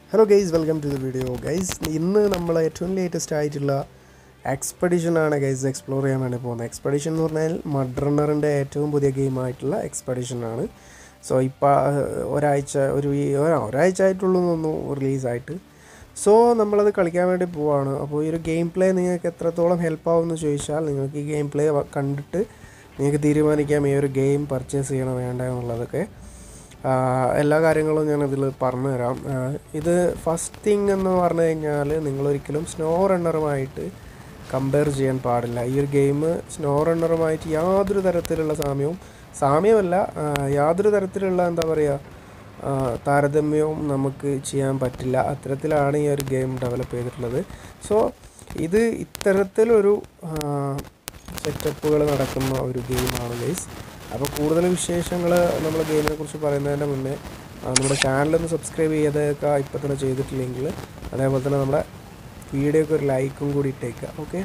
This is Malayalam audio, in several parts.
hello guys welcome to the video guys ഇന്ന് നമ്മൾ ഏറ്റവും ലേറ്റസ്റ്റ് ആയിട്ടുള്ള എക്സ്പെഡിഷനാണ് ഗൈസ് എക്സ്പ്ലോർ ചെയ്യാൻ വേണ്ടി പോകുന്നത് എക്സ്പെഡിഷൻ എന്ന് പറഞ്ഞാൽ മഡ്രണ്ണറിൻ്റെ ഏറ്റവും പുതിയ ഗെയിമായിട്ടുള്ള എക്സ്പെഡിഷനാണ് സോ ഇപ്പോൾ ഒരാഴ്ച ഒരു ഈ- ഒരാ- ഒരാഴ്ച ആയിട്ടുള്ളൂ തോന്നുന്നു റിലീസായിട്ട് സോ നമ്മളത് കളിക്കാൻ വേണ്ടി പോവാണ് അപ്പോൾ ഈ ഒരു ഗെയിം പ്ലേ നിങ്ങൾക്ക് എത്രത്തോളം ഹെൽപ്പ് ആവുമെന്ന് ചോദിച്ചാൽ നിങ്ങൾക്ക് ഈ ഗെയിം പ്ലേ കണ്ടിട്ട് നിങ്ങൾക്ക് തീരുമാനിക്കാം ഈ ഒരു ഗെയിം പർച്ചേസ് ചെയ്യണോ വേണ്ട എന്നുള്ളതൊക്കെ ആഹ് എല്ലാ കാര്യങ്ങളും ഞാൻ ഇതിൽ പറഞ്ഞു തരാം ആഹ് ഇത് ഫസ്റ്റ് തിങ് എന്ന് പറഞ്ഞു കഴിഞ്ഞാൽ നിങ്ങളൊരിക്കലും സ്നോ റണ്ണറുമായിട്ട് കമ്പയർ ചെയ്യാൻ പാടില്ല ഈ ഒരു ഗെയിം സ്നോ റണ്ണറുമായിട്ട് യാതൊരു തരത്തിലുള്ള സാമ്യവും സാമ്യമല്ല ആഹ് യാതൊരു തരത്തിലുള്ള എന്താ പറയുക ആഹ് താരതമ്യവും നമുക്ക് ചെയ്യാൻ പറ്റില്ല അത്തരത്തിലാണ് ഈ ഒരു ഗെയിം ഡെവലപ്പ് ചെയ്തിട്ടുള്ളത് സോ ഇത് ഇത്തരത്തിലൊരു സെറ്റപ്പുകൾ നടക്കുന്ന ഒരു ഗെയിമാണ് ഗൈസ് അപ്പോൾ കൂടുതൽ വിശേഷങ്ങൾ നമ്മൾ ഗെയിമിനെ കുറിച്ച് പറയുന്നതിൻ്റെ മുന്നേ ആ, നമ്മുടെ ചാനലൊന്ന് സബ്സ്ക്രൈബ് ചെയ്തൊക്കെ ഇപ്പം തന്നെ ചെയ്തിട്ടില്ലെങ്കിൽ അതേപോലെ തന്നെ നമ്മുടെ വീഡിയോക്ക് ഒരു ലൈക്കും കൂടി ഇട്ടേക്കുക ഓക്കെ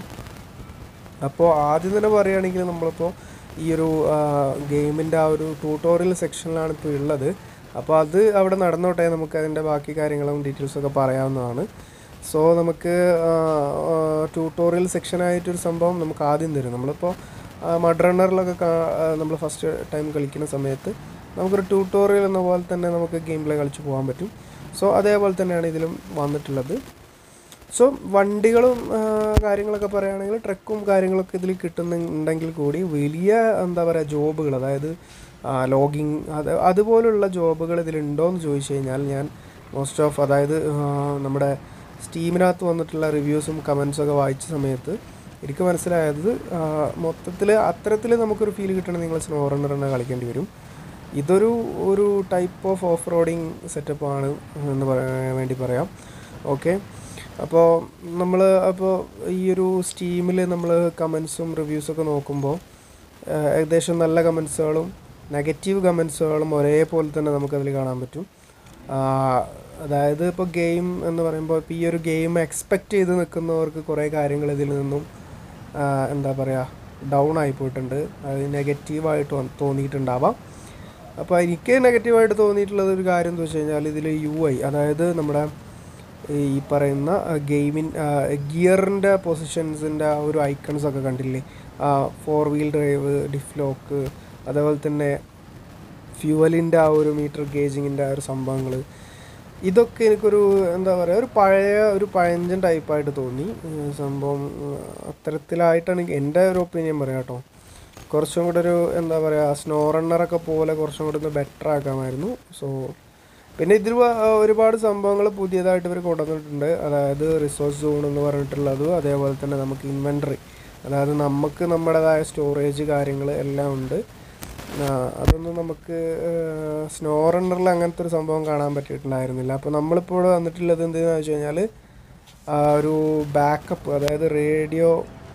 അപ്പോൾ ആദ്യം തന്നെ പറയുകയാണെങ്കിൽ നമ്മളിപ്പോൾ ഈ ഒരു ഗെയിമിൻ്റെ ആ ഒരു ട്യൂട്ടോറിയൽ സെക്ഷനിലാണ് ഇപ്പോൾ ഉള്ളത് അപ്പോൾ അത് അവിടെ നടന്നോട്ടെ നമുക്ക് അതിൻ്റെ ബാക്കി കാര്യങ്ങളും ഡീറ്റെയിൽസൊക്കെ പറയാവുന്നതാണ് സോ നമുക്ക് ട്യൂട്ടോറിയൽ സെക്ഷനായിട്ടൊരു സംഭവം നമുക്ക് ആദ്യം തരും നമ്മളിപ്പോൾ മഡ് റണ്ണറിലൊക്കെ നമ്മൾ ഫസ്റ്റ് ടൈം കളിക്കുന്ന സമയത്ത് നമുക്കൊരു ട്യൂട്ടോറിയൽ എന്ന പോലെ തന്നെ നമുക്ക് ഗെയിം പ്ലേ കളിച്ച് പോകാൻ പറ്റും സോ അതേപോലെ തന്നെയാണ് ഇതിലും വന്നിട്ടുള്ളത് സോ വണ്ടികളും ആ, കാര്യങ്ങളൊക്കെ പറയുകയാണെങ്കിൽ ട്രക്കും കാര്യങ്ങളൊക്കെ ഇതിൽ കിട്ടുന്നുണ്ടെങ്കിൽ കൂടി വലിയ എന്താ പറയുക ജോബുകൾ അതായത് ലോഗിങ് അത് അതുപോലുള്ള ജോബുകൾ ഇതിലുണ്ടോ എന്ന് ചോദിച്ചു കഴിഞ്ഞാൽ ഞാൻ മോസ്റ്റ് ഓഫ് അതായത് ആ, നമ്മുടെ സ്റ്റീമിനകത്ത് വന്നിട്ടുള്ള റിവ്യൂസും കമൻസൊക്കെ വായിച്ച സമയത്ത് എനിക്ക് മനസ്സിലായത് മൊത്തത്തിൽ അത്തരത്തിൽ നമുക്കൊരു ഫീൽ കിട്ടണമെങ്കിൽ നിങ്ങൾ സ്നോ റണ്ണർ തന്നെ കളിക്കേണ്ടി വരും ഇതൊരു ഒരു ടൈപ്പ് ഓഫ് ഓഫ് റോഡിങ് സെറ്റപ്പാണ് എന്ന് പറയാൻ വേണ്ടി പറയാം ഓക്കെ അപ്പോൾ നമ്മൾ അപ്പോൾ ഈ ഒരു സ്റ്റീമിൽ നമ്മൾ കമൻസും റിവ്യൂസൊക്കെ നോക്കുമ്പോൾ ഏഹ്, ഏകദേശം നല്ല കമൻസുകളും നെഗറ്റീവ് കമൻസുകളും ഒരേപോലെ തന്നെ നമുക്കതിൽ കാണാൻ പറ്റും ആഹ്, അതായത് ഇപ്പോൾ ഗെയിം എന്ന് പറയുമ്പോൾ ഇപ്പോൾ ഈ ഒരു ഗെയിം എക്സ്പെക്റ്റ് ചെയ്ത് നിൽക്കുന്നവർക്ക് കുറേ കാര്യങ്ങൾ ഇതിൽ നിന്നും ആഹ്, എന്താ പറയുക ഡൗൺ ആയി പോയിട്ടുണ്ട് അത് നെഗറ്റീവായിട്ട് വന്ന് തോന്നിയിട്ടുണ്ടാവാം അപ്പോൾ എനിക്ക് നെഗറ്റീവായിട്ട് തോന്നിയിട്ടുള്ളത് ഒരു കാര്യം എന്താ വെച്ച് കഴിഞ്ഞാൽ ഇതിൽ യു ഐ അതായത് നമ്മുടെ ഈ പറയുന്ന ഗെയിമിൻ ഗിയറിൻ്റെ പൊസിഷൻസിൻ്റെ ആ ഒരു ഐക്കൺസ് ഒക്കെ കണ്ടില്ലേ four wheel drive diff lock അതേപോലെ തന്നെ ഫ്യൂവലിൻ്റെ ആ ഒരു മീറ്റർ ഗേജിങ്ങിൻ്റെ ആ ഒരു സംഭവങ്ങൾ ഇതൊക്കെ എനിക്കൊരു എന്താ പറയുക ഒരു പഴയ ഒരു പഴഞ്ചൻ ടൈപ്പായിട്ട് തോന്നി ഏഹ് സംഭവം ഏഹ് അത്തരത്തിലായിട്ടാണ് എനിക്ക് എൻ്റെ ഒരു ഒപ്പീനിയൻ പറയാം കേട്ടോ കുറച്ചും കൂടെ ഒരു എന്താ പറയുക സ്നോ റണ്ണറൊക്കെ പോലെ കുറച്ചും കൂടെ ഒന്ന് ബെറ്റർ ആക്കാമായിരുന്നു സോ പിന്നെ ഇതിൽ വ- ഒരുപാട് സംഭവങ്ങൾ പുതിയതായിട്ട് ഇവർ കൊണ്ടുവന്നിട്ടുണ്ട് അതായത് റിസോഴ്സ് സോൺ എന്ന് പറഞ്ഞിട്ടുള്ളതും അതേപോലെ തന്നെ നമുക്ക് ഇൻവെൻട്രി അതായത് നമുക്ക് നമ്മുടേതായ സ്റ്റോറേജ് കാര്യങ്ങൾ എല്ലാം ഉണ്ട് ആ, അതൊന്നും നമുക്ക് സ്നോ റണ്ണറിൽ അങ്ങനത്തെ ഒരു സംഭവം കാണാൻ പറ്റിയിട്ടുണ്ടായിരുന്നില്ല അപ്പോൾ നമ്മളിപ്പോൾ ഇവിടെ വന്നിട്ടുള്ളത് എന്തെന്ന് വെച്ച് കഴിഞ്ഞാൽ ഒരു ബാക്കപ്പ് അതായത് റേഡിയോ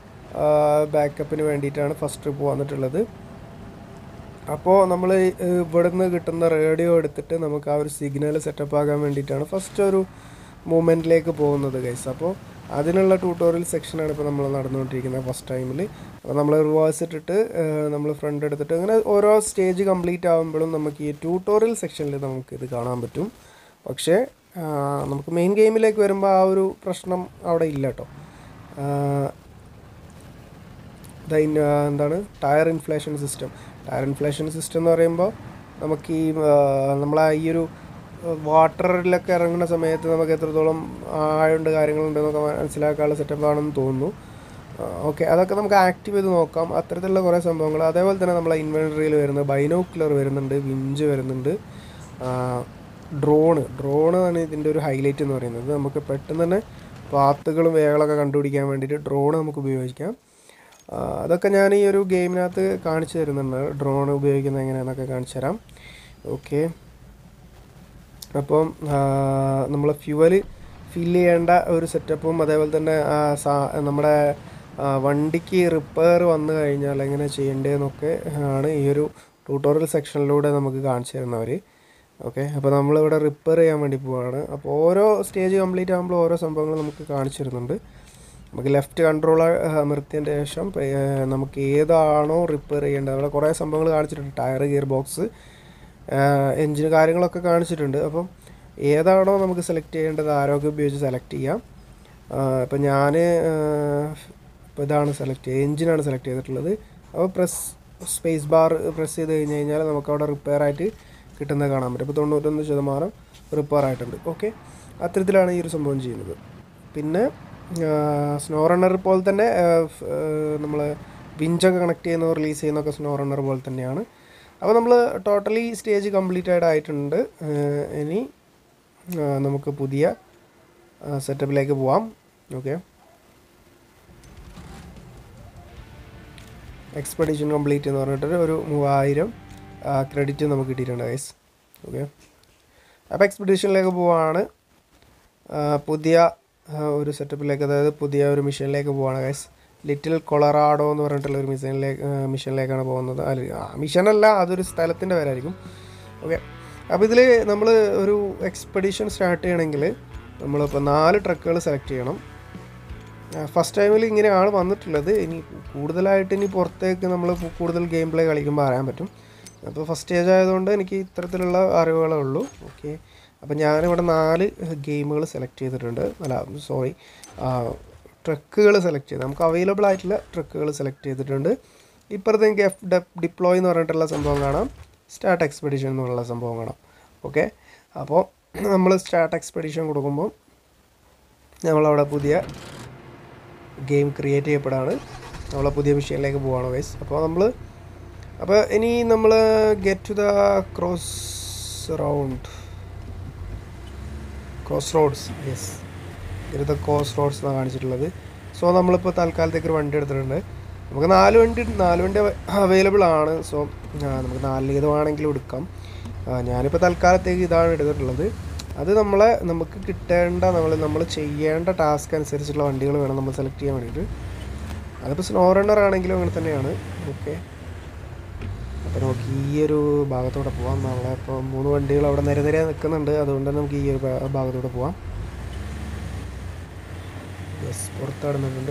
ബാക്കപ്പിന് വേണ്ടിയിട്ടാണ് ഫസ്റ്റ് ട്രിപ്പ് വന്നിട്ടുള്ളത് അപ്പോൾ നമ്മൾ ഇവിടുന്ന് കിട്ടുന്ന റേഡിയോ എടുത്തിട്ട് നമുക്ക് ആ ഒരു സിഗ്നൽ സെറ്റപ്പ് ആകാൻ വേണ്ടിയിട്ടാണ് ഫസ്റ്റ് ഒരു മൂമെൻറ്റിലേക്ക് പോകുന്നത് ഗൈസ് അപ്പോൾ അതിനുള്ള ട്യൂട്ടോറിയൽ സെക്ഷനാണ് ഇപ്പോൾ നമ്മൾ നടന്നുകൊണ്ടിരിക്കുന്നത് ഫസ്റ്റ് ടൈമിൽ അപ്പോൾ നമ്മൾ റിവേഴ്സ് ഇട്ടിട്ട് നമ്മൾ ഫ്രണ്ട് എടുത്തിട്ട് അങ്ങനെ ഓരോ സ്റ്റേജ് കംപ്ലീറ്റ് ആകുമ്പോഴും നമുക്ക് ഈ ട്യൂട്ടോറിയൽ സെക്ഷനിൽ നമുക്ക് ഇത് കാണാൻ പറ്റും പക്ഷേ ആ, നമുക്ക് മെയിൻ ഗെയിമിലേക്ക് വരുമ്പോൾ ആ ഒരു പ്രശ്നം അവിടെ ഇല്ല കേട്ടോ ദ ഇൻ എന്താണ് tyre inflation system tyre inflation system എന്ന് പറയുമ്പോൾ നമുക്ക് ഈ നമ്മളെ ഈ ഒരു വാട്ടറിലൊക്കെ ഇറങ്ങുന്ന സമയത്ത് നമുക്ക് എത്രത്തോളം ആഴമുണ്ട് കാര്യങ്ങളുണ്ടെന്നൊക്കെ മനസ്സിലാക്കാനുള്ള സെറ്റപ്പ് ആണെന്ന് തോന്നുന്നു ഓക്കെ അതൊക്കെ നമുക്ക് ആക്റ്റീവ് ചെയ്ത് നോക്കാം അത്തരത്തിലുള്ള കുറേ സംഭവങ്ങൾ അതേപോലെ തന്നെ നമ്മളെ ഇൻവെൻട്രിയിൽ വരുന്നത് ബൈനോക്കുലർ വരുന്നുണ്ട് വിഞ്ച് വരുന്നുണ്ട് ഡ്രോണ് ഡ്രോണ് ആണ് ഇതിൻ്റെ ഒരു ഹൈലൈറ്റ് എന്ന് പറയുന്നത് നമുക്ക് പെട്ടെന്ന് തന്നെ പാത്തുകളും വേകളൊക്കെ കണ്ടുപിടിക്കാൻ വേണ്ടിയിട്ട് ഡ്രോൺ നമുക്ക് ഉപയോഗിക്കാം ആ, അതൊക്കെ ഞാൻ ഈ ഒരു ഗെയിമിനകത്ത് കാണിച്ചു തരുന്നുണ്ട് ഡ്രോൺ ഉപയോഗിക്കുന്നത് എങ്ങനെയാണെന്നൊക്കെ കാണിച്ചു തരാം ഓക്കെ അപ്പം നമ്മൾ ഫ്യൂവല് ഫില്ല് ചെയ്യേണ്ട ഒരു സെറ്റപ്പും അതേപോലെ തന്നെ ആ, സാ- നമ്മുടെ ആ, വണ്ടിക്ക് റിപ്പയർ വന്നു കഴിഞ്ഞാൽ എങ്ങനെ ചെയ്യേണ്ടതെന്നൊക്കെ ആണ് ഈ ഒരു ട്യൂട്ടോറിയൽ സെക്ഷനിലൂടെ നമുക്ക് കാണിച്ചു തരുന്നവർ ഓക്കെ അപ്പോൾ നമ്മളിവിടെ റിപ്പയർ ചെയ്യാൻ വേണ്ടി പോവാണ് അപ്പോൾ ഓരോ സ്റ്റേജ് കംപ്ലീറ്റ് ആകുമ്പോൾ ഓരോ സംഭവങ്ങൾ നമുക്ക് കാണിച്ചു തരുന്നുണ്ട് നമുക്ക് ലെഫ്റ്റ് കൺട്രോൾ നിർത്തിയതിൻ്റെ ശേഷം ഏർ, നമുക്ക് ഏതാണോ റിപ്പയർ ചെയ്യേണ്ടത് അവിടെ കുറേ സംഭവങ്ങൾ കാണിച്ചിട്ടുണ്ട് ടയർ ഗിയർ ബോക്സ് എൻജിന് കാര്യങ്ങളൊക്കെ കാണിച്ചിട്ടുണ്ട് അപ്പം ഏതാണോ നമുക്ക് സെലക്ട് ചെയ്യേണ്ടത് ആരോഗ്യം ഉപയോഗിച്ച് സെലക്ട് ചെയ്യാം ഇപ്പം ഞാൻ ഇപ്പോൾ ഇതാണ് സെലക്ട് ചെയ്യുക എഞ്ചിനാണ് സെലക്ട് ചെയ്തിട്ടുള്ളത് അപ്പോൾ പ്രസ് സ്പേസ് ബാർ പ്രസ് ചെയ്ത് കഴിഞ്ഞ് കഴിഞ്ഞാൽ നമുക്ക് അവിടെ റിപ്പയർ ആയിട്ട് കിട്ടുന്നത് കാണാൻ പറ്റും ഇപ്പോൾ തൊണ്ണൂറ്റൊന്ന് ശതമാനം റിപ്പയർ ആയിട്ടുണ്ട് ഓക്കെ അത്തരത്തിലാണ് ഈ ഒരു സംഭവം ചെയ്യുന്നത് പിന്നെ സ്നോ റണ്ണർ പോലെ തന്നെ നമ്മൾ വിഞ്ചൊക്കെ കണക്ട് ചെയ്യുന്ന റിലീസ് ചെയ്യുന്നതൊക്കെ സ്നോ റണ്ണർ പോലെ തന്നെയാണ് അപ്പോൾ നമ്മൾ ടോട്ടലി സ്റ്റേജ് കംപ്ലീറ്റഡ് ആയിട്ടുണ്ട് ഏഹ് ഇനി ആ, നമുക്ക് പുതിയ സെറ്റപ്പിലേക്ക് പോവാം ഓക്കെ എക്സ്പെഡിഷൻ കംപ്ലീറ്റ് എന്ന് പറഞ്ഞിട്ട് ഒരു മൂവായിരം ക്രെഡിറ്റ് നമുക്ക് കിട്ടിയിട്ടുണ്ട് ഗൈസ് ഓക്കെ അപ്പോൾ എക്സ്പെഡിഷനിലേക്ക് പോവാണ് ആ, പുതിയ ആ, ഒരു സെറ്റപ്പിലേക്ക് അതായത് പുതിയ ഒരു മിഷനിലേക്ക് പോവാണ് ഗൈസ് ലിറ്റിൽ കൊളറാഡോ എന്ന് പറഞ്ഞിട്ടുള്ള ഒരു മിഷനിലേക്ക് മിഷനിലേക്കാണ് പോകുന്നത് അല്ല ആ, മിഷനല്ല അതൊരു സ്ഥലത്തിൻ്റെ പേരായിരിക്കും ഓക്കെ അപ്പോൾ ഇതിൽ നമ്മൾ ഒരു എക്സ്പെഡിഷൻ സ്റ്റാർട്ട് ചെയ്യണമെങ്കിൽ നമ്മളിപ്പോൾ നാല് ട്രക്കുകൾ സെലക്ട് ചെയ്യണം ഫസ്റ്റ് ടൈമിൽ ഇങ്ങനെയാണ് വന്നിട്ടുള്ളത് ഇനി കൂടുതലായിട്ട് ഇനി പുറത്തേക്ക് നമ്മൾ കൂടുതൽ ഗെയിം പ്ലേ കളിക്കുമ്പോൾ അറിയാൻ പറ്റും അപ്പോൾ ഫസ്റ്റ് സ്റ്റേജ് ആയതുകൊണ്ട് എനിക്ക് ഇത്തരത്തിലുള്ള അറിവുകളേ ഉള്ളൂ ഓക്കെ അപ്പോൾ ഞാനിവിടെ നാല് ഗെയിമുകൾ സെലക്ട് ചെയ്തിട്ടുണ്ട് അല്ല സോറി ട്രക്കുകൾ സെലക്ട് ചെയ്ത് നമുക്ക് അവൈലബിൾ ആയിട്ടുള്ള ട്രക്കുകൾ സെലക്ട് ചെയ്തിട്ടുണ്ട് ഇപ്പുറത്ത് എനിക്ക് എഫ് ഡിപ്ലോയ് എന്ന് പറഞ്ഞിട്ടുള്ള സംഭവം കാണാം സ്റ്റാർട്ട് എക്സ്പെഡിഷൻ എന്നുള്ള സംഭവം കാണാം ഓക്കെ അപ്പോൾ നമ്മൾ സ്റ്റാർട്ട് എക്സ്പെഡിഷൻ കൊടുക്കുമ്പോൾ നമ്മളവിടെ പുതിയ ഗെയിം ക്രിയേറ്റ് ചെയ്യപ്പെടാണ് നമ്മളെ പുതിയ മിഷീനിലേക്ക് പോവാണ് വൈസ് അപ്പോൾ നമ്മൾ അപ്പോൾ ഇനി നമ്മൾ get to the cross round crossroads yes get the crossroads എന്നാണ് കാണിച്ചിട്ടുള്ളത് സോ നമ്മളിപ്പോൾ തൽക്കാലത്തേക്ക് ഒരു വണ്ടി എടുത്തിട്ടുണ്ട് നമുക്ക് നാല് വണ്ടി നാല് വണ്ടി അവൈലബിൾ ആണ് സോ നമുക്ക് നാലിൽ ഏത് വേണമെങ്കിലും എടുക്കാം ആ, ഞാനിപ്പോൾ തൽക്കാലത്തേക്ക് ഇതാണ് എടുത്തിട്ടുള്ളത് അത് നമ്മളെ നമുക്ക് കിട്ടേണ്ട നമ്മൾ നമ്മൾ ചെയ്യേണ്ട ടാസ്ക് അനുസരിച്ചുള്ള വണ്ടികൾ വേണം നമ്മൾ സെലക്ട് ചെയ്യാൻ വേണ്ടിയിട്ട് അതിപ്പോൾ സ്നോ റണ്ണർ ആണെങ്കിലും അങ്ങനെ തന്നെയാണ് ഓക്കെ അപ്പോൾ നമുക്ക് ഈ ഒരു ഭാഗത്തൂടെ പോവാം നമ്മളെ ഇപ്പോൾ മൂന്ന് വണ്ടികൾ അവിടെ നിര നിര നിൽക്കുന്നുണ്ട് അതുകൊണ്ട് തന്നെ നമുക്ക് ഈ ഒരു ഭാ- ഭാഗത്തൂടെ പോവാം യെസ് പുറത്താടുന്നുണ്ട്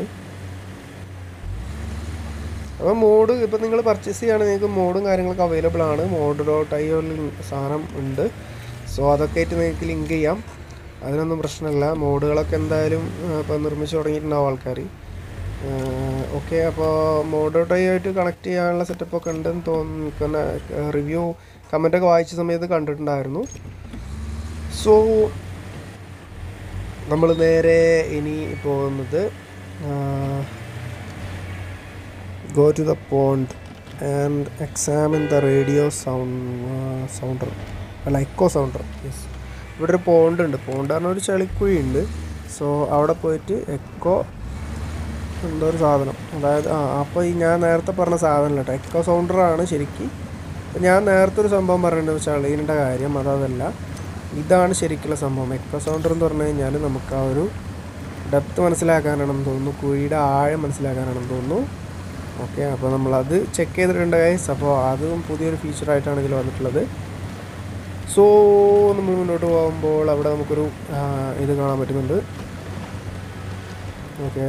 അപ്പോൾ മോഡ് ഇപ്പോൾ നിങ്ങൾ പർച്ചേസ് ചെയ്യുകയാണെങ്കിൽ നിങ്ങൾക്ക് മോഡും കാര്യങ്ങളൊക്കെ അവൈലബിൾ ആണ് മോഡ് ഡോട്ട് ഐ ഒരു സാധനം ഉണ്ട് സോ അതൊക്കെ ആയിട്ട് നിങ്ങൾക്ക് ലിങ്ക് ചെയ്യാം അതിനൊന്നും പ്രശ്നമില്ല മോഡുകളൊക്കെ എന്തായാലും ഇപ്പോൾ നിർമ്മിച്ച് തുടങ്ങിയിട്ടുണ്ടാവും ആൾക്കാർ ഓക്കെ അപ്പോൾ മോഡ് ഡോട്ട് ഐ ആയിട്ട് കണക്ട് ചെയ്യാനുള്ള സെറ്റപ്പൊക്കെ ഉണ്ടെന്ന് തോന്നുന്ന റിവ്യൂ കമൻറ്റൊക്കെ വായിച്ച സമയത്ത് കണ്ടിട്ടുണ്ടായിരുന്നു സോ നമ്മൾ നേരെ ഇനി പോകുന്നത് go to the pond and examine the radio sound uh, sounder അല്ല എക്കോ സൗണ്ടർ യെസ് ഇവിടെ ഒരു പോണ്ട് ഉണ്ട് പോണ്ട് പറഞ്ഞ ഒരു ചെളിക്കുഴി ഉണ്ട് സോ അവിടെ പോയിട്ട് എക്കോ എന്തോ ഒരു സാധനം അതായത് ആ അപ്പോൾ ഈ ഞാൻ നേരത്തെ പറഞ്ഞ സാധനം കേട്ടോ എക്കോ സൗണ്ടറാണ് ശരിക്കും ഇപ്പം ഞാൻ നേരത്തെ ഒരു സംഭവം പറഞ്ഞിട്ടുണ്ട് ചളീൻ്റെ കാര്യം അതതല്ല ഇതാണ് ശരിക്കുള്ള സംഭവം എക്കോ സൗണ്ടർ എന്ന് പറഞ്ഞു കഴിഞ്ഞാൽ നമുക്ക് ആ ഒരു ഡെപ്ത് മനസ്സിലാക്കാനാണെന്ന് തോന്നുന്നു കുഴിയുടെ ആഴം മനസ്സിലാക്കാനാണെന്ന് തോന്നുന്നു ഓക്കെ അപ്പോൾ നമ്മളത് ചെക്ക് ചെയ്തിട്ടുണ്ട് ഗൈസ് അപ്പോൾ അതും പുതിയൊരു ഫീച്ചറായിട്ടാണ് ഇതിൽ വന്നിട്ടുള്ളത് സോ നമ്മൾ മുന്നോട്ട് പോകുമ്പോൾ അവിടെ നമുക്കൊരു ആ, ഇത് കാണാൻ പറ്റുന്നുണ്ട് ഓക്കെ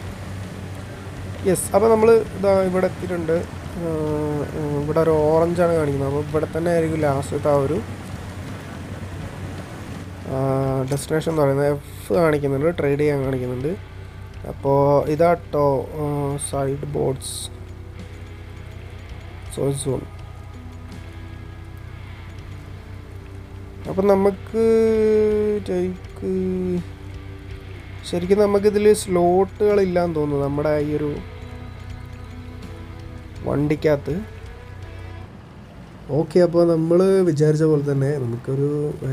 യെസ് അപ്പോൾ നമ്മൾ ഇതാ ഇവിടെ എത്തിയിട്ടുണ്ട് ആ, ഇവിടെ ഒരു ഓറഞ്ചാണ് കാണിക്കുന്നത് അപ്പോൾ ഇവിടെ തന്നെ ആയിരിക്കും ലാസ്റ്റത്തെ ആ ഒരു ഡെസ്റ്റിനേഷൻ എന്ന് പറയുന്നത് എഫ് കാണിക്കുന്നുണ്ട് ട്രേഡ് ചെയ്യാൻ കാണിക്കുന്നുണ്ട് അപ്പോൾ ഇതാട്ടോ സൈഡ് ബോർഡ്സ് സോ സോൺ അപ്പം നമുക്ക് ടൈക്ക് ശരിക്കും നമുക്കിതിൽ സ്ലോട്ടുകളില്ലാന്ന് തോന്നുന്നു നമ്മുടെ ഈ ഒരു വണ്ടിക്കകത്ത് ഓക്കെ അപ്പോൾ നമ്മൾ വിചാരിച്ച പോലെ തന്നെ നമുക്കൊരു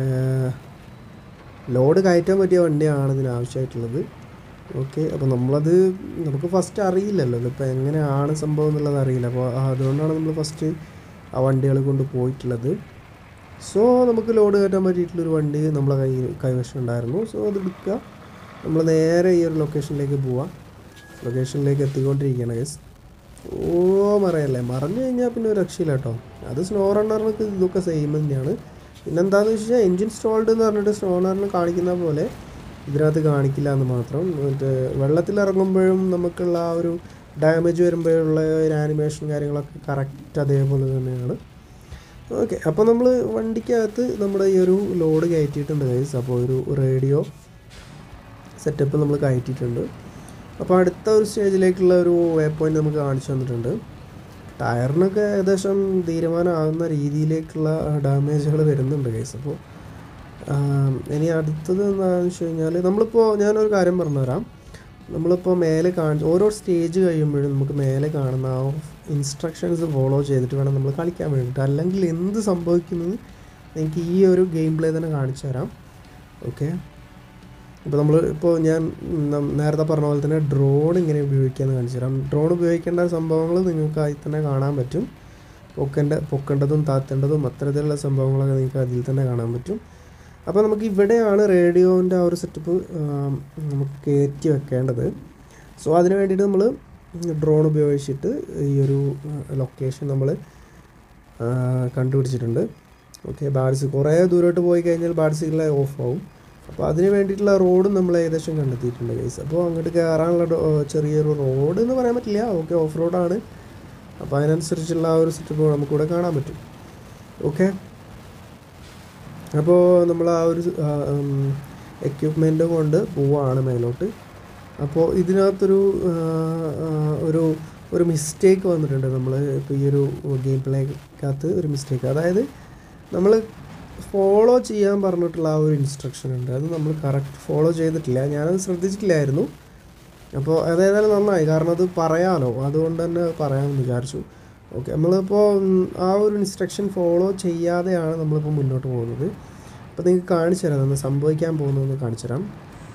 ലോഡ് കയറ്റാൻ പറ്റിയ വണ്ടിയാണ് ഇതിന് ആവശ്യമായിട്ടുള്ളത് ഓക്കെ അപ്പോൾ നമ്മളത് നമുക്ക് ഫസ്റ്റ് അറിയില്ലല്ലോ ഇതിപ്പോൾ എങ്ങനെയാണ് സംഭവം എന്നുള്ളത് അറിയില്ല അപ്പോൾ അതുകൊണ്ടാണ് നമ്മൾ ഫസ്റ്റ് ആ വണ്ടികൾ കൊണ്ട് പോയിട്ടുള്ളത് സോ നമുക്ക് ലോഡ് കയറ്റാൻ പറ്റിയിട്ടുള്ളൊരു വണ്ടി നമ്മളെ കൈ കൈവശം ഉണ്ടായിരുന്നു സോ അത് എടുക്കുക നമ്മൾ നേരെ ഈ ഒരു ലൊക്കേഷനിലേക്ക് പോവാം ലൊക്കേഷനിലേക്ക് എത്തിക്കൊണ്ടിരിക്കുകയാണ് ഗസ് ഓ മറയല്ലേ മറഞ്ഞു കഴിഞ്ഞാൽ പിന്നെ ഒരു രക്ഷയില്ല കേട്ടോ അത് സ്നോ റണ്ണറിനൊക്കെ ഇതൊക്കെ സെയിം തന്നെയാണ് പിന്നെന്താണെന്ന് വെച്ച് കഴിഞ്ഞാൽ എൻജിൻ സ്റ്റോൾഡ് എന്ന് പറഞ്ഞിട്ട് സ്നോ റണ്ണറിന് കാണിക്കുന്ന പോലെ ഇതിനകത്ത് കാണിക്കില്ല എന്ന് മാത്രം മറ്റേ വെള്ളത്തിലിറങ്ങുമ്പോഴും നമുക്കുള്ള ആ ഒരു ഡാമേജ് വരുമ്പോഴുള്ള ഒരു ആനിമേഷൻ കാര്യങ്ങളൊക്കെ കറക്റ്റ് അതേപോലെ തന്നെയാണ് ഓക്കെ അപ്പോൾ നമ്മൾ വണ്ടിക്കകത്ത് നമ്മുടെ ഈ ഒരു ലോഡ് കയറ്റിയിട്ടുണ്ട് ഗൈസ് അപ്പോൾ ഒരു റേഡിയോ സെറ്റപ്പ് നമ്മൾ കയറ്റിയിട്ടുണ്ട് അപ്പോൾ അടുത്ത ഒരു സ്റ്റേജിലേക്കുള്ള ഒരു വേ പോയിന്റ് നമുക്ക് കാണിച്ചു തന്നിട്ടുണ്ട് ടയറിനൊക്കെ ഏകദേശം തീരുമാനമാകുന്ന രീതിയിലേക്കുള്ള ഡാമേജുകൾ വരുന്നുണ്ട് കേസ് അപ്പോൾ ഇനി അടുത്തത് എന്താണെന്ന് വെച്ച് കഴിഞ്ഞാൽ നമ്മളിപ്പോൾ ഞാനൊരു കാര്യം പറഞ്ഞുതരാം നമ്മളിപ്പോൾ മേലെ കാണി ഓരോ സ്റ്റേജ് കഴിയുമ്പോഴും നമുക്ക് മേലെ കാണുന്ന ആ ഇൻസ്ട്രക്ഷൻസ് ഫോളോ ചെയ്തിട്ട് വേണം നമ്മൾ കളിക്കാൻ വേണ്ടിയിട്ട് അല്ലെങ്കിൽ എന്ത് സംഭവിക്കുന്നത് എനിക്ക് ഈ ഒരു ഗെയിം പ്ലേ തന്നെ കാണിച്ചു തരാം ഓക്കെ ഇപ്പോൾ നമ്മൾ ഇപ്പോൾ ഞാൻ നം- നേരത്തെ പറഞ്ഞ പോലെ തന്നെ ഡ്രോൺ ഇങ്ങനെ ഉപയോഗിക്കാമെന്ന് കാണിച്ചു തരാം ഡ്രോൺ ഉപയോഗിക്കേണ്ട സംഭവങ്ങൾ നിങ്ങൾക്ക് അതിൽ തന്നെ കാണാൻ പറ്റും പൊക്കേണ്ട പൊക്കേണ്ടതും താത്തേണ്ടതും അത്തരത്തിലുള്ള സംഭവങ്ങളൊക്കെ നിങ്ങൾക്ക് അതിൽ തന്നെ കാണാൻ പറ്റും അപ്പോൾ നമുക്ക് ഇവിടെയാണ് റേഡിയോൻ്റെ ആ ഒരു സെറ്റപ്പ് നമുക്ക് കയറ്റി വെക്കേണ്ടത് സോ അതിന് വേണ്ടിയിട്ട് നമ്മൾ ഡ്രോൺ ഉപയോഗിച്ചിട്ട് ഈ ഒരു ലൊക്കേഷൻ നമ്മൾ കണ്ടുപിടിച്ചിട്ടുണ്ട് ഓക്കെ ബാഡ്സ് കുറേ ദൂരോട്ട് പോയി കഴിഞ്ഞാൽ ബാഡ്സുകളെ ഓഫ് ആവും അപ്പോൾ അതിന് വേണ്ടിയിട്ടുള്ള റോഡും നമ്മൾ ഏകദേശം കണ്ടെത്തിയിട്ടുണ്ട് ഗൈസ് അപ്പോൾ അങ്ങോട്ട് കയറാനുള്ള ഡോ- ചെറിയൊരു റോഡ് എന്ന് പറയാൻ പറ്റില്ല ഓക്കെ ഓഫ് റോഡാണ് അപ്പോൾ അതിനനുസരിച്ചുള്ള ആ ഒരു സെറ്റപ്പ് നമുക്കിവിടെ കാണാൻ പറ്റും ഓക്കെ അപ്പോൾ നമ്മൾ ആ ഒരു എക്യുപ്മെൻറ്റ് കൊണ്ട് പോവാണ് മേലോട്ട് അപ്പോൾ ഇതിനകത്തൊരു ആ, ആ, ഒരു ഒരു മിസ്റ്റേക്ക് വന്നിട്ടുണ്ട് നമ്മൾ ഇപ്പോൾ ഈ ഒരു ഗെയിം പ്ലേക്കകത്ത് ഒരു മിസ്റ്റേക്ക് അതായത് നമ്മൾ ഫോളോ ചെയ്യാൻ പറഞ്ഞിട്ടുള്ള ആ ഒരു ഇൻസ്ട്രക്ഷൻ ഉണ്ട് അത് നമ്മൾ കറക്റ്റ് ഫോളോ ചെയ്തിട്ടില്ല ഞാനത് ശ്രദ്ധിച്ചിട്ടില്ലായിരുന്നു അപ്പോൾ അതേതായാലും നന്നായി കാരണം അത് പറയാമല്ലോ അതുകൊണ്ട് തന്നെ പറയാമെന്ന് വിചാരിച്ചു ഓക്കെ നമ്മളിപ്പോൾ ഉം, ആ ഒരു ഇൻസ്ട്രക്ഷൻ ഫോളോ ചെയ്യാതെയാണ് നമ്മളിപ്പോൾ മുന്നോട്ട് പോകുന്നത് അപ്പോൾ നിങ്ങൾക്ക് കാണിച്ചു തരാം നമ്മൾ സംഭവിക്കാൻ പോകുന്നതെന്ന് കാണിച്ചു തരാം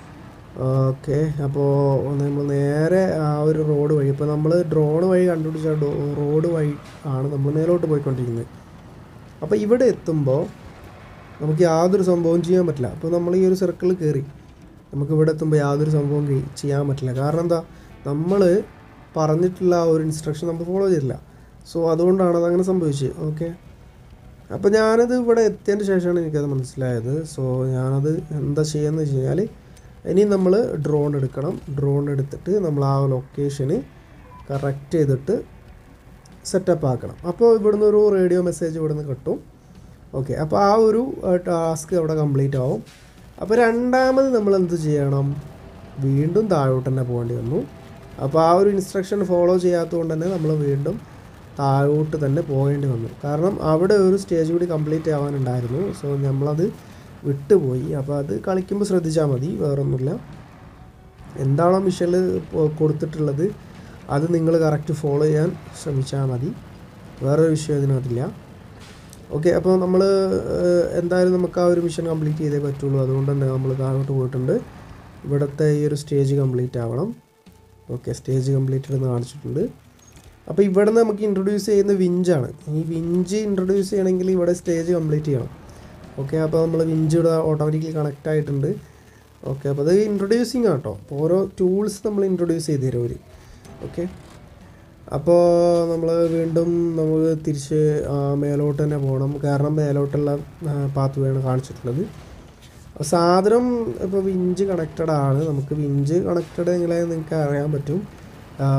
ഓക്കെ അപ്പോൾ നമ്മൾ നേരെ ആ ഒരു റോഡ് വഴി ഇപ്പോൾ നമ്മൾ ഡ്രോൺ വഴി കണ്ടുപിടിച്ച ഡോ- റോഡ് വഴി ആണ് നമ്മൾ മേലോട്ട് പോയിക്കൊണ്ടിരിക്കുന്നത് അപ്പോൾ ഇവിടെ എത്തുമ്പോൾ നമുക്ക് യാതൊരു സംഭവവും ചെയ്യാൻ പറ്റില്ല അപ്പോൾ നമ്മൾ ഈ ഒരു സർക്കിളിൽ കയറി നമുക്ക് ഇവിടെ എത്തുമ്പോൾ യാതൊരു സംഭവവും ചെയ്- ചെയ്യാൻ പറ്റില്ല കാരണം എന്താ നമ്മൾ പറഞ്ഞിട്ടുള്ള ആ ഒരു ഇൻസ്ട്രക്ഷൻ നമ്മൾ ഫോളോ ചെയ്തില്ല സോ അതുകൊണ്ടാണ് അതങ്ങനെ സംഭവിച്ചത് ഓക്കെ അപ്പോൾ ഞാനത് ഇവിടെ എത്തിയതിന് ശേഷമാണ് എനിക്കത് മനസ്സിലായത് സോ ഞാനത് എന്താ ചെയ്യുന്നത് വെച്ച് കഴിഞ്ഞാൽ ഇനി നമ്മൾ ഡ്രോൺ എടുക്കണം ഡ്രോൺ എടുത്തിട്ട് നമ്മൾ ആ ലൊക്കേഷന് കറക്റ്റ് ചെയ്തിട്ട് സെറ്റപ്പ് ആക്കണം അപ്പോൾ ഇവിടുന്ന് ഒരു റേഡിയോ മെസ്സേജ് ഇവിടുന്ന് കിട്ടും ഓക്കെ അപ്പോൾ ആ ഒരു ടാസ്ക് അവിടെ കംപ്ലീറ്റ് ആവും അപ്പോൾ രണ്ടാമത് നമ്മൾ എന്ത് ചെയ്യണം വീണ്ടും താഴോട്ട് തന്നെ പോകേണ്ടി വന്നു അപ്പോൾ ആ ഒരു ഇൻസ്ട്രക്ഷൻ ഫോളോ ചെയ്യാത്തതുകൊണ്ട് തന്നെ നമ്മൾ വീണ്ടും താഴോട്ട് തന്നെ പോകേണ്ടി വന്നു കാരണം അവിടെ ഒരു സ്റ്റേജ് കൂടി കംപ്ലീറ്റ് ആവാനുണ്ടായിരുന്നു സോ നമ്മളത് വിട്ടുപോയി അപ്പോൾ അത് കളിക്കുമ്പോൾ ശ്രദ്ധിച്ചാൽ മതി വേറൊന്നുമില്ല എന്താണോ മിഷനിൽ കൊടുത്തിട്ടുള്ളത് അത് നിങ്ങൾ കറക്റ്റ് ഫോളോ ചെയ്യാൻ ശ്രമിച്ചാൽ മതി വേറൊരു വിഷയം ഇതിനകത്തില്ല ഓക്കെ അപ്പോൾ നമ്മൾ എന്തായാലും നമുക്ക് ആ ഒരു മിഷൻ കംപ്ലീറ്റ് ചെയ്തേ പറ്റുള്ളൂ അതുകൊണ്ട് തന്നെ നമ്മൾ താഴോട്ട് പോയിട്ടുണ്ട് ഇവിടുത്തെ ഈ ഒരു സ്റ്റേജ് കംപ്ലീറ്റ് ആവണം ഓക്കെ സ്റ്റേജ് കംപ്ലീറ്റഡ് എന്ന് കാണിച്ചിട്ടുണ്ട് അപ്പോൾ ഇവിടെ നിന്ന് നമുക്ക് ഇൻട്രൊഡ്യൂസ് ചെയ്യുന്ന വിഞ്ചാണ് ഈ വിഞ്ച് ഇൻട്രൊഡ്യൂസ് ചെയ്യണമെങ്കിൽ ഇവിടെ സ്റ്റേജ് കംപ്ലീറ്റ് ചെയ്യണം ഓക്കെ അപ്പോൾ നമ്മൾ വിഞ്ച് ഇവിടെ ഓട്ടോമാറ്റിക്കലി കണക്റ്റ് ആയിട്ടുണ്ട് ഓക്കെ അപ്പോൾ അത് ഇൻട്രൊഡ്യൂസിങ് ആട്ടോ അപ്പോൾ ഓരോ ടൂൾസ് നമ്മൾ ഇൻട്രൊഡ്യൂസ് ചെയ്ത് തരും അവർ ഓക്കെ അപ്പോൾ നമ്മൾ വീണ്ടും നമുക്ക് തിരിച്ച് ആ, മേലോട്ട് തന്നെ പോകണം കാരണം മേലോട്ടുള്ള പാത്ത് വേയാണ് കാണിച്ചിട്ടുള്ളത് അപ്പോൾ സാധനം ഇപ്പോൾ വിഞ്ച് കണക്റ്റഡ് ആണ് നമുക്ക് വിഞ്ച് കണക്റ്റഡ് എങ്ങനെ നിങ്ങൾക്ക് അറിയാൻ പറ്റും ആ,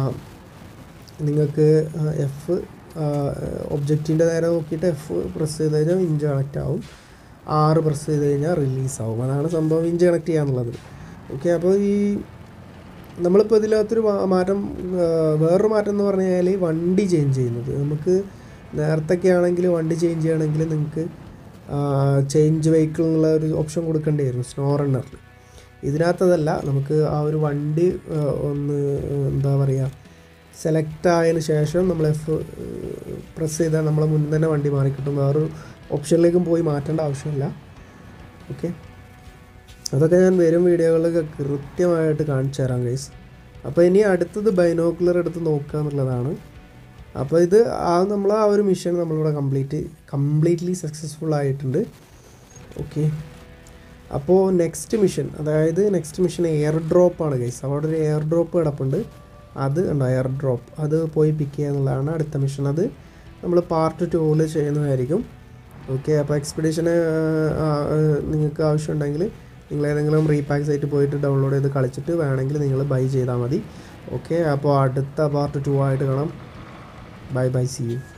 നിങ്ങൾക്ക് എഫ് ഒബ്ജക്റ്റിൻ്റെ നേരെ നോക്കിയിട്ട് എഫ് പ്രസ് ചെയ്ത് കഴിഞ്ഞാൽ വിഞ്ച് കണക്റ്റ് ആവും ആറ് പ്രസ് ചെയ്ത് കഴിഞ്ഞാൽ റിലീസ് ആവും അതാണ് സംഭവം വിഞ്ച് കണക്ട് ചെയ്യാന്നുള്ളത് ഓക്കെ അപ്പോൾ ഈ നമ്മളിപ്പോൾ ഇതിനകത്തൊരു മാ- മാറ്റം ആ, വേറൊരു മാറ്റം എന്ന് പറഞ്ഞു കഴിഞ്ഞാൽ വണ്ടി ചേഞ്ച് ചെയ്യുന്നത് നമുക്ക് നേരത്തൊക്കെ ആണെങ്കിൽ വണ്ടി ചേഞ്ച് ചെയ്യണമെങ്കിൽ നിങ്ങൾക്ക് ചേഞ്ച് വെഹിക്കിൾ എന്നുള്ള ഒരു ഓപ്ഷൻ കൊടുക്കേണ്ടിയായിരുന്നു സ്നോ റണ്ണറിൽ ഇതിനകത്തതല്ല നമുക്ക് ആ ഒരു വണ്ടി ആ, ഒന്ന് എന്താ പറയുക സെലക്ട് ആയതിനു ശേഷം നമ്മൾ എഫ് പ്രസ് ചെയ്താൽ നമ്മളെ മുന്നിൽ തന്നെ വണ്ടി മാറിക്കിട്ടും വേറൊരു ഓപ്ഷനിലേക്കും പോയി മാറ്റേണ്ട ആവശ്യമില്ല ഓക്കെ അതൊക്കെ ഞാൻ വരും വീഡിയോകളിലൊക്കെ കൃത്യമായിട്ട് കാണിച്ചു തരാം ഗൈസ് അപ്പോൾ ഇനി അടുത്തത് ബൈനോക്കുലർ എടുത്ത് നോക്കുക എന്നുള്ളതാണ് അപ്പോൾ ഇത് ആ നമ്മൾ ആ ഒരു മിഷൻ നമ്മളിവിടെ കംപ്ലീറ്റ് കംപ്ലീറ്റ്ലി സക്സസ്ഫുൾ ആയിട്ടുണ്ട് ഓക്കെ അപ്പോൾ നെക്സ്റ്റ് മിഷൻ അതായത് നെക്സ്റ്റ് മിഷൻ എയർ ഡ്രോപ്പാണ് ഗൈസ് അവിടെ ഒരു എയർ ഡ്രോപ്പ് കിടപ്പുണ്ട് അത് ഉണ്ടോ എയർ ഡ്രോപ്പ് അത് പോയി പിക്ക് ചെയ്യുക എന്നുള്ളതാണ് അടുത്ത മിഷൻ അത് നമ്മൾ പാർട്ട് ടൂവിൽ ചെയ്യുന്നതായിരിക്കും ഓക്കെ അപ്പോൾ എക്സ്പെഡീഷന് നിങ്ങൾക്ക് ആവശ്യമുണ്ടെങ്കിൽ നിങ്ങൾ ഏതെങ്കിലും റീപാക്ക് സൈറ്റ് പോയിട്ട് ഡൗൺലോഡ് ചെയ്ത് കളിച്ചിട്ട് വേണമെങ്കിൽ നിങ്ങൾ ബൈ ചെയ്താൽ മതി ഓക്കെ അപ്പോൾ അടുത്ത പാർട്ട് ടു ആയിട്ട് കാണാം ബൈ ബൈ സി യു